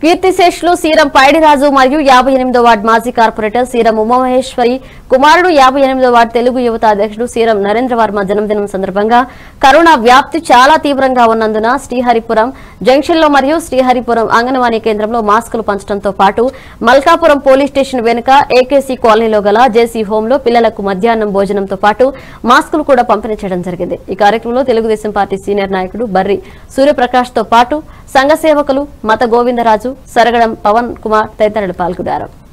కీర్తిశేషులు సీరం పైడిరాజు మరియు యాభై ఎనిమిదో వార్డు మాజీ కార్పొరేటర్ సీరం ఉమామహేశ్వరి కుమారుడు యాభై ఎనిమిదో వార్డు తెలుగు యువత అధ్యక్షుడు సీరం నరేంద్ర వర్మ జన్మదినం సందర్భంగా కరోనా వ్యాప్తి చాలా తీవ్రంగా ఉన్నందున శ్రీహరిపురం జంక్షన్ లో మరియు శ్రీహరిపురం అంగన్వాడీ కేంద్రంలో మాస్కులు పంచడంతో పాటు మల్కాపురం పోలీస్ స్టేషన్ వెనుక ఏకేసీ కాలనీలో గల జేసీ హోమ్ లో పిల్లలకు మధ్యాహ్నం భోజనంతో పాటు మాస్కులు కూడా పంపిణీ చేయడం జరిగింది ఈ కార్యక్రమంలో తెలుగుదేశం పార్టీ సీనియర్ నాయకుడు బర్రి సూర్యప్రకాష్ తో పాటు సంఘ సేవకులు మత గోవిందరాజు సరగడం పవన్ కుమార్ తదితరులు పాల్గొన్నారు